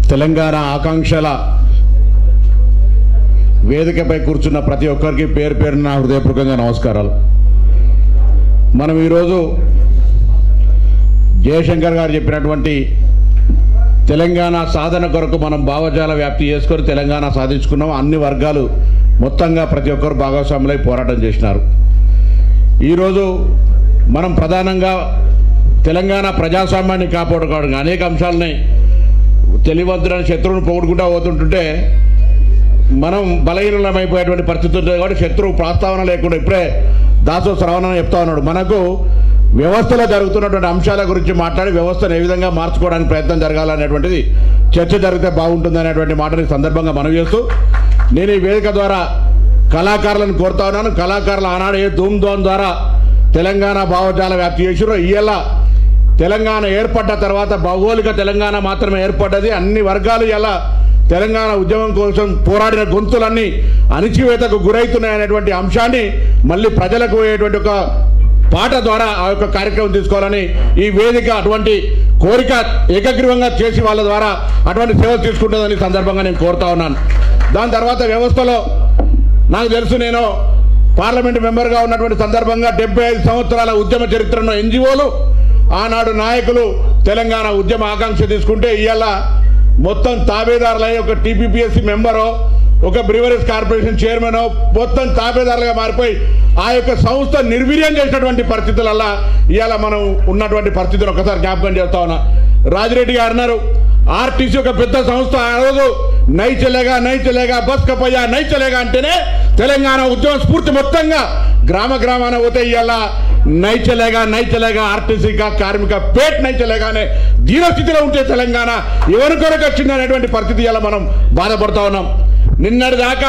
తెలంగాణ ఆకాంక్షల వేదికపై కూర్చున్న ప్రతి ఒక్కరికి పేరు పేరున నా హృదయపూర్వకంగా నమస్కారాలు మనం ఈరోజు జయశంకర్ గారు చెప్పినటువంటి తెలంగాణ సాధన కొరకు మనం భావజాల వ్యాప్తి చేసుకొని తెలంగాణ సాధించుకున్నాం అన్ని వర్గాలు మొత్తంగా ప్రతి ఒక్కరు భాగస్వాములై పోరాటం చేసినారు ఈరోజు మనం ప్రధానంగా తెలంగాణ ప్రజాస్వామ్యాన్ని కాపాడుకోవడానికి అనేక అంశాలని తెలివంతుడని శత్రువును పోగొట్టుకుంటూ పోతుంటుంటే మనం బలహీనమైపోయేటువంటి పరిస్థితి ఉంటుంది కాబట్టి శత్రువు ప్రస్తావన లేకుండా ఇప్పుడే దాసో శ్రవణ చెప్తా ఉన్నాడు మనకు వ్యవస్థలో జరుగుతున్నటువంటి అంశాల గురించి మాట్లాడి వ్యవస్థను ఏ విధంగా మార్చుకోవడానికి ప్రయత్నం జరగాలనేటువంటిది చర్చ జరిగితే బాగుంటుంది అనేటువంటి మాటని ఈ సందర్భంగా మనవి చేస్తూ నేను ఈ వేదిక ద్వారా కళాకారులను కోరుతా ఉన్నాను కళాకారులు ఆనాడు ఏ ధూమ్ ధోమ్ ద్వారా తెలంగాణ భావజాల వ్యాప్తి చేసిరో ఇయ్యాల తెలంగాణ ఏర్పడ్డ తర్వాత భౌగోళిక తెలంగాణ మాత్రమే ఏర్పడ్డది అన్ని వర్గాలు ఎలా తెలంగాణ ఉద్యమం కోసం పోరాడిన గొంతులన్నీ అణిచివేతకు గురవుతున్నాయనేటువంటి అంశాన్ని మళ్ళీ ప్రజలకు పోయేటువంటి ఒక పాట ద్వారా ఆ యొక్క కార్యక్రమం తీసుకోవాలని ఈ వేదిక అటువంటి కోరిక ఏకగ్రీవంగా చేసి వాళ్ళ ద్వారా అటువంటి సేవలు తీసుకుంటుందని ఈ సందర్భంగా నేను కోరుతా ఉన్నాను దాని తర్వాత వ్యవస్థలో నాకు తెలుసు నేను పార్లమెంట్ మెంబర్గా ఉన్నటువంటి సందర్భంగా డెబ్బై ఐదు సంవత్సరాల ఉద్యమ చరిత్రను ఎన్జిఓలు ఆనాడు నాయకులు తెలంగాణ ఉద్యమ ఆకాంక్ష తీసుకుంటే ఇవాళ మొత్తం తాబేదారులై ఒక టీపీపీఎస్సీ మెంబరో ఒక బ్రివరీస్ కార్పొరేషన్ చైర్మన్ మొత్తం తాబేదారులుగా మారిపోయి ఆ యొక్క సంస్థ నిర్వీర్యం చేసినటువంటి పరిస్థితులల్లా ఇవాళ మనం ఉన్నటువంటి పరిస్థితులు ఒకసారి జ్ఞాపకం చేస్తా ఉన్నా రాజిరెడ్డి గారు అన్నారు ఆర్టీసీ ఒక పెద్ద సంస్థ ఆ రోజు నై చెలేగా నై చెలేగా బస్ కపయ్యా నై చెలేగా అంటేనే తెలంగాణ ఉద్యమ స్ఫూర్తి మొత్తంగా గ్రామ గ్రామాన పోతే ఇవాళ నై చెలేగా నై చెలేగా ఆర్టీసీగా కార్మిక పేట్ నై చెలేగానే దీనస్థితిలో ఉంటే తెలంగాణ ఎవరి కొరకు వచ్చింది అనేటువంటి పరిస్థితి ఇలా మనం బాధపడతా ఉన్నాం నిన్నటి దాకా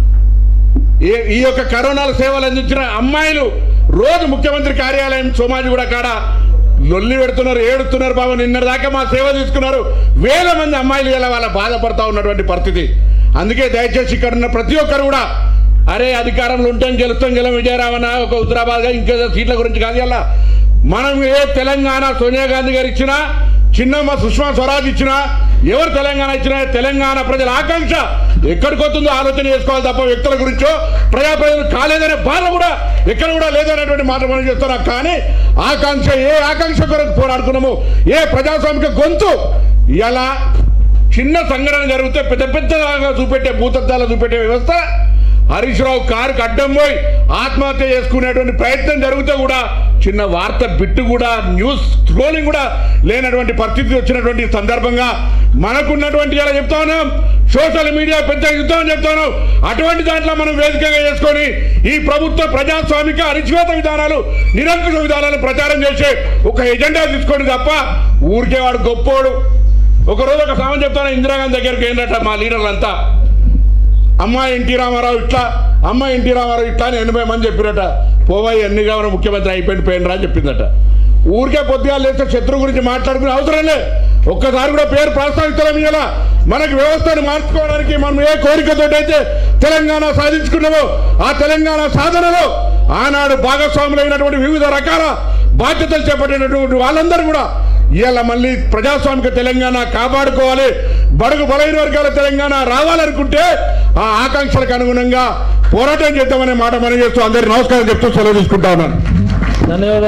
ఈ- ఈ యొక్క కరోనాల సేవలు అందించిన అమ్మాయిలు రోజు ముఖ్యమంత్రి కార్యాలయం సోమాజిగూడ కాడ లొల్లి పెడుతున్నారు ఏడుతున్నారు బాబు నిన్నటి దాకా మా సేవ తీసుకున్నారు వేల మంది అమ్మాయిలు ఇలా వాళ్ళ బాధపడతా ఉన్నటువంటి పరిస్థితి అందుకే దయచేసి ఇక్కడ ఉన్న ప్రతి ఒక్కరు కూడా అరే అధికారంలో ఉంటాం గెలుస్తాం గెలం విజయరామన్న ఒక హుజరాబాద్గా ఇంకేదో సీట్ల గురించి కాదు ఇలా మనం ఏ తెలంగాణ సోనియా గాంధీ గారు ఇచ్చినా చిన్నమ్మ సుష్మా స్వరాజ్ ఇచ్చినా ఎవరు తెలంగాణ ఇచ్చినా తెలంగాణ ప్రజల ఆకాంక్ష ఎక్కడికి వస్తుందో ఆలోచన చేసుకోవాలి తప్ప వ్యక్తుల గురించో ప్రజా ప్రజలు కాలేదనే బాధ కూడా ఎక్కడ కూడా లేదనేటువంటి మాట మనం చేస్తున్నాం కానీ ఆకాంక్ష ఏ ఆకాంక్ష కొరకు పోరాడుకున్నాము ఏ ప్రజాస్వామిక గొంతు ఇలా చిన్న సంఘటన జరిగితే పెద్ద పెద్దగా చూపెట్టే భూతద్దాలు చూపెట్టే వ్యవస్థ హరీష్ రావు కారుకు అడ్డం పోయి ఆత్మహత్య చేసుకునేటువంటి ప్రయత్నం జరిగితే కూడా చిన్న వార్త బిట్టు కూడా న్యూస్ స్క్రోలింగ్ కూడా లేనటువంటి పరిస్థితి వచ్చినటువంటి సందర్భంగా మనకున్నటువంటి ఇలా చెప్తా ఉన్నాం సోషల్ మీడియా పెద్ద యుద్ధం అని చెప్తా ఉన్నాం అటువంటి దాంట్లో మనం వేదికగా చేసుకొని ఈ ప్రభుత్వ ప్రజాస్వామిక అణిచివేత విధానాలు నిరంకుశ విధానాలు ప్రచారం చేసే ఒక ఎజెండా తీసుకొని తప్ప ఊరికే వాడు గొప్పోడు ఒకరోజు ఒక సామాన్ చెప్తాను ఇందిరాగాంధీ దగ్గరికి ఏంటంట మా లీడర్లంతా అమ్మాయి ఎన్టీ రామారావు ఇట్లా అమ్మాయి ఎన్టీ రామారావు ఇట్లా అని ఎనభై మంది చెప్పిరట పోవాయి ఎన్ని కావాలి ముఖ్యమంత్రి అయిపోయింది పోయినరా అని చెప్పిందట ఊరికే పొద్దుగా లేస్తే శత్రువు గురించి మాట్లాడుకునే అవసరం లే ఒక్కసారి కూడా పేరు ప్రస్తావించడం ఇలా మనకి వ్యవస్థను మార్చుకోవడానికి మనం ఏ కోరికతోటైతే తెలంగాణ సాధించుకున్నామో ఆ తెలంగాణ సాధనలో ఆనాడు భాగస్వాములైనటువంటి వివిధ రకాల బాధ్యతలు చేపట్టినటువంటి వాళ్ళందరూ కూడా ఇవాళ మళ్ళీ ప్రజాస్వామిక తెలంగాణ కాపాడుకోవాలి బడుగు బలైన వర్గాల తెలంగాణ రావాలనుకుంటే ఆ ఆకాంక్షలకు అనుగుణంగా పోరాటం చేద్దామనే మాట మనం చేస్తూ అందరికి నమస్కారం చెప్తూ సెలవు తీసుకుంటా ఉన్నాను ధన్యవాదాలు